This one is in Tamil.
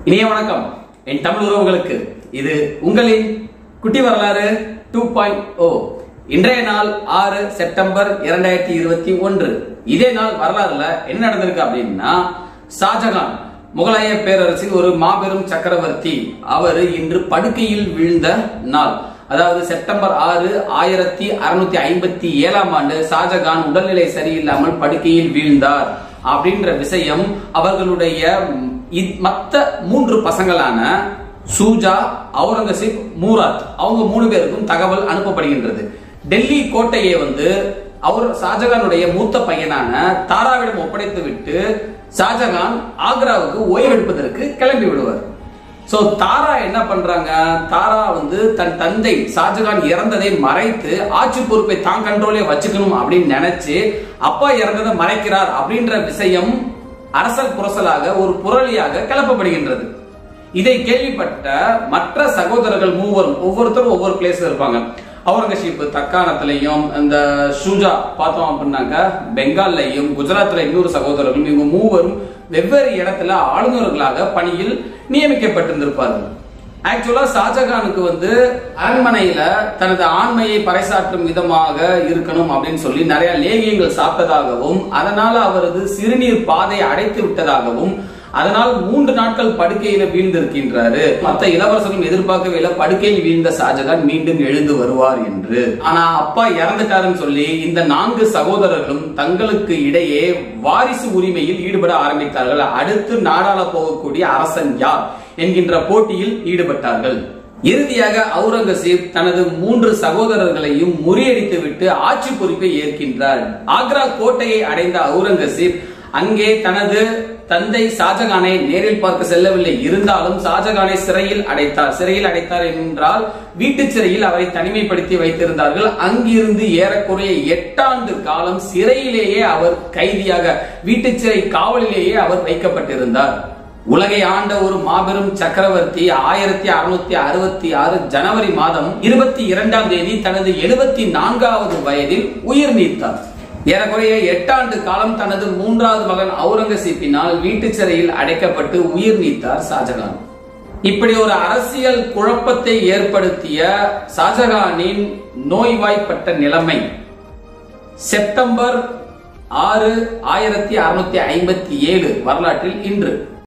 இனிய வணக்கம் என் தமிழ் உறவுகளுக்கு இது உங்களின் குட்டி வரலாறு டூ பாயிண்ட் ஓ இன்றைய நாள் ஆறு செப்டம்பர் இரண்டாயிரத்தி இருபத்தி ஒன்று இதே நாள் வரலாறுல என்ன நடந்திருக்கு அப்படின்னா ஷாஜகான் முகலாய பேரரசின் ஒரு மாபெரும் சக்கரவர்த்தி அவர் இன்று படுக்கையில் வீழ்ந்த நாள் அதாவது செப்டம்பர் ஆறு ஆயிரத்தி அறுநூத்தி ஐம்பத்தி ஏழாம் ஆண்டு ஷாஜகான் உடல்நிலை சரியில்லாமல் படுக்கையில் வீழ்ந்தார் அப்படின்ற விஷயம் அவர்களுடைய இத்- மத்த மூன்று பசங்களான சூஜா அவுரங்கசீப் மூராத் அவங்க மூணு பேருக்கும் தகவல் அனுப்பப்படுகின்றது டெல்லி கோட்டையை வந்து அவர் ஷாஜகானுடைய மூத்த பையனான தாராவிடம் ஒப்படைத்து விட்டு ஷாஜகான் ஆக்ராவுக்கு ஓய்வெடுப்பதற்கு கிளம்பி விடுவார் சோ தாரா என்ன பண்றாங்க தாரா வந்து தன் தந்தை ஷாஜகான் இறந்ததை மறைத்து ஆட்சி பொறுப்பை தான் கண்ட்ரோலே வச்சுக்கணும் அப்படின்னு நினைச்சு அப்பா இறந்ததை மறைக்கிறார் அப்படின்ற விஷயம் அரசல் புரசலாக ஒரு புரளியாக கிளப்பப்படுகின்றது இதை கேள்விப்பட்ட மற்ற சகோதரர்கள் மூவரும் ஒவ்வொருத்தரும் ஒவ்வொரு பிளேஸ்ல இருப்பாங்க அவுரங்கசீப் தக்காணத்திலையும் இந்த ஷூஜா பார்த்தோம் அப்படின்னாக்க பெங்கால்லையும் குஜராத்ல இன்னொரு சகோதரர்களும் இவங்க மூவரும் வெவ்வேறு இடத்துல ஆளுநர்களாக பணியில் நியமிக்கப்பட்டிருந்திருப்பார்கள் ஆக்சுவலா ஷாஜகானுக்கு வந்து அரண்மனையில தனது ஆண்மையை பறைசாற்றும் விதமாக இருக்கணும் அப்படின்னு சொல்லி நிறைய லேகியங்கள் சாப்பிட்டதாகவும் அதனால அவரது சிறுநீர் பாதை அடைத்து விட்டதாகவும் அதனால் மூன்று நாட்கள் படுக்கையில வீழ்ந்திருக்கின்றாரு மற்ற இளவரசரும் எதிர்பார்க்கவே இல்லை படுக்கையில் வீழ்ந்த ஷாஜகான் மீண்டும் எழுந்து வருவார் என்று ஆனா அப்பா இறந்துட்டாருன்னு சொல்லி இந்த நான்கு சகோதரர்களும் தங்களுக்கு இடையே வாரிசு உரிமையில் ஈடுபட ஆரம்பித்தார்கள் அடுத்து நாடாள போகக்கூடிய அரசன் யார் என்கின்ற போட்டியில் ஈடுபட்டார்கள் இறுதியாக அவுரங்கசீப் தனது மூன்று சகோதரர்களையும் முறியடித்து விட்டு ஆட்சி பொறுப்பை ஏற்கின்றார் ஆக்ரா கோட்டையை அடைந்த அவுரங்கசீப் அங்கே தனது தந்தை ஷாஜகானை நேரில் பார்க்க செல்லவில்லை இருந்தாலும் ஷாஜகானை சிறையில் அடைத்தார் சிறையில் அடைத்தார் என்றால் வீட்டு சிறையில் அவரை தனிமைப்படுத்தி வைத்திருந்தார்கள் அங்கிருந்து ஏறக்குறைய எட்டாண்டு காலம் சிறையிலேயே அவர் கைதியாக வீட்டு சிறை காவலிலேயே அவர் வைக்கப்பட்டிருந்தார் உலகை ஆண்ட ஒரு மாபெரும் சக்கரவர்த்தி ஆயிரத்தி அறுநூத்தி அறுபத்தி ஆறு ஜனவரி மாதம் இருபத்தி இரண்டாம் தேதி தனது எழுபத்தி நான்காவது வயதில் உயிர் நீத்தார் ஏறக்குறைய எட்டாண்டு காலம் தனது மூன்றாவது மகன் அவுரங்கசீப்பினால் வீட்டு சிறையில் அடைக்கப்பட்டு உயிர் நீத்தார் ஷாஜகான் இப்படி ஒரு அரசியல் குழப்பத்தை ஏற்படுத்திய ஷாஜகானின் நோய்வாய்ப்பட்ட நிலைமை செப்டம்பர் ஆறு ஆயிரத்தி அறுநூத்தி ஐம்பத்தி ஏழு வரலாற்றில் இன்று